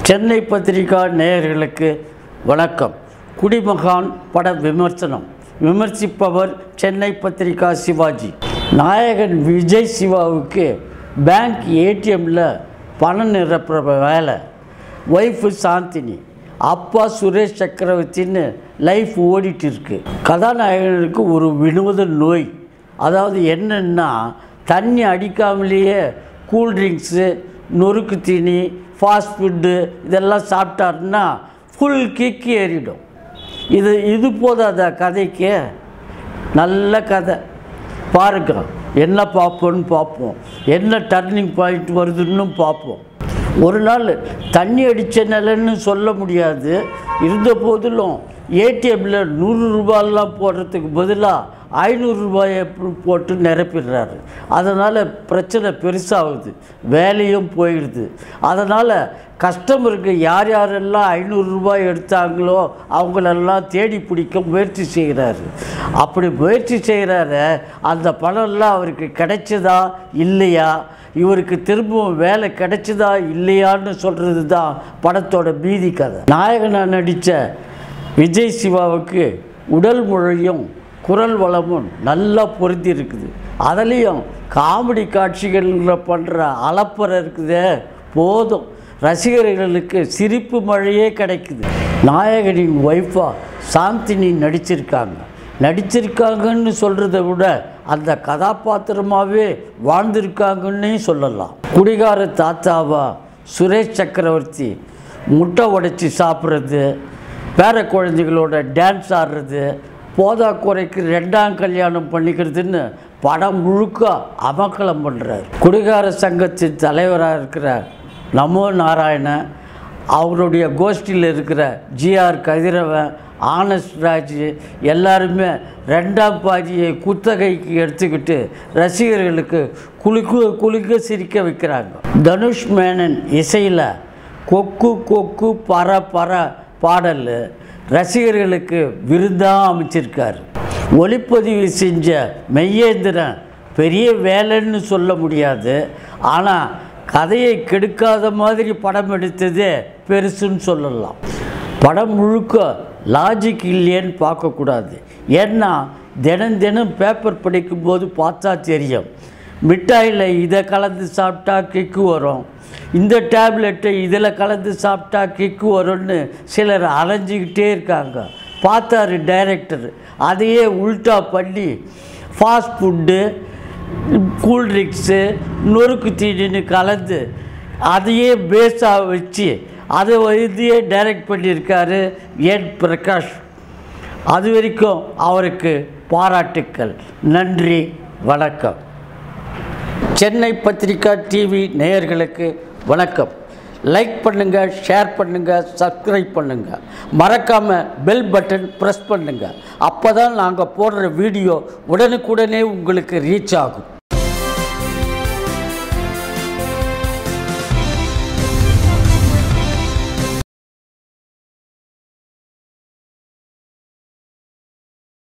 சென்னை பத்திரிகா நேயர்களுக்கு வணக்கம் குடிமகான் பட விமர்சனம் விமர்சிப்பவர் சென்னை பத்திரிகா சிவாஜி நாயகன் விஜய் சிவாவுக்கு பேங்க் ஏடிஎம்மில் பணம் நிரப்புற வேலை ஒய்ஃபு சாந்தினி அப்பா சுரேஷ் சக்கரவர்த்தின்னு லைஃப் ஓடிட்டு இருக்கு கதாநாயகனுக்கு ஒரு வினோத நோய் அதாவது என்னன்னா தண்ணி அடிக்காமலேயே கூல்ட்ரிங்க்ஸு நொறுக்கு தீனி ஃபாஸ்ட் ஃபுட்டு இதெல்லாம் சாப்பிட்டாருன்னா ஃபுல் கிக்கு ஏறிடும் இது இது போதாத கதைக்கு நல்ல கதை பாருங்க என்ன பார்ப்போன்னு பார்ப்போம் என்ன டர்னிங் பாயிண்ட் வருதுன்னு பார்ப்போம் ஒரு நாள் தண்ணி அடித்த நிலைன்னு சொல்ல முடியாது இருந்த போதிலும் ஏடிஎம்மில் நூறு ரூபாயெல்லாம் போடுறதுக்கு பதிலாக ஐநூறு ரூபாயை போட்டு நிரப்பிடுறாரு அதனால் பிரச்சனை பெருசாகுது வேலையும் போயிடுது அதனால் கஸ்டமருக்கு யார் யாரெல்லாம் ஐநூறு ரூபாய் எடுத்தாங்களோ அவங்களெல்லாம் தேடி பிடிக்க முயற்சி செய்கிறாரு அப்படி முயற்சி செய்கிறாரு அந்த பணம்லாம் அவருக்கு கிடைச்சதா இல்லையா இவருக்கு திரும்பவும் வேலை கிடைச்சதா இல்லையான்னு சொல்கிறது தான் படத்தோட மீதி கதை நாயகனாக நடித்த விஜய் சிவாவுக்கு உடல் மொழியும் குரல் வளமும் நல்லா பொருந்தி இருக்குது அதுலேயும் காமெடி காட்சிகளில் பண்ணுற அலப்பறை இருக்குதே போதும் ரசிகர்களுக்கு சிரிப்பு மழையே கிடைக்குது நாயகனின் ஒய்ஃபாக சாந்தினி நடிச்சிருக்காங்க நடிச்சிருக்காங்கன்னு சொல்கிறத விட அந்த கதாபாத்திரமாகவே வாழ்ந்திருக்காங்கன்னே சொல்லலாம் குடிகார தாத்தாவா சுரேஷ் சக்கரவர்த்தி முட்டை உடைச்சி சாப்பிட்றது பேர குழந்தைகளோட டான்ஸ் ஆடுறது போதா குறைக்கு ரெண்டாம் கல்யாணம் பண்ணிக்கிறதுன்னு படம் முழுக்க அமக்கலம் பண்ணுறார் குடிகார சங்கத்தின் தலைவராக இருக்கிற நமோ நாராயணன் அவருடைய கோஷ்டியில் இருக்கிற ஜிஆர் கதிரவன் ஆனஸ்ட் ராஜ் எல்லாருமே ரெண்டாம் பாதியை குத்தகைக்கு எடுத்துக்கிட்டு ரசிகர்களுக்கு குலுக்க குலுக்க சிரிக்க வைக்கிறாங்க தனுஷ் மேனன் இசையில் கொக்கு கொக்கு பற பற பாடல் ரசிகர்களுக்கு விருந்தாக அமைச்சிருக்கார் ஒளிப்பதிவு செஞ்ச மெய்யேந்திரன் பெரிய வேலைன்னு சொல்ல முடியாது ஆனால் கதையை கெடுக்காத மாதிரி படம் எடுத்ததே பெருசுன்னு சொல்லலாம் படம் முழுக்க லாஜிக் இல்லையேன்னு பார்க்கக்கூடாது ஏன்னா தினம் தினம் பேப்பர் படிக்கும்போது பார்த்தா தெரியும் மிட்டாயில் இதை கலந்து சாப்பிட்டா கிக்கு வரும் இந்த டேப்லெட்டை இதில் கலந்து சாப்பிட்டா கிக்கு வரும்னு சிலர் அலைஞ்சிக்கிட்டே இருக்காங்க பார்த்தாரு டைரக்டர் அதையே உல்ட்டா பண்ணி ஃபாஸ்ட் ஃபுட்டு கூல்ட்ரிங்க்ஸு நொறுக்கு தீனின்னு கலந்து அதையே பேஸாக வச்சு அதை இதையே டைரக்ட் பண்ணியிருக்காரு என் பிரகாஷ் அது வரைக்கும் அவருக்கு பாராட்டுக்கள் நன்றி வணக்கம் சென்னை பத்திரிகா டிவி நேயர்களுக்கு வணக்கம் லைக் பண்ணுங்கள் ஷேர் பண்ணுங்கள் சப்ஸ்கிரைப் பண்ணுங்கள் மறக்காமல் பெல் பட்டன் ப்ரெஸ் பண்ணுங்கள் அப்போ தான் நாங்கள் போடுற வீடியோ உடனுக்குடனே உங்களுக்கு ரீச் ஆகும்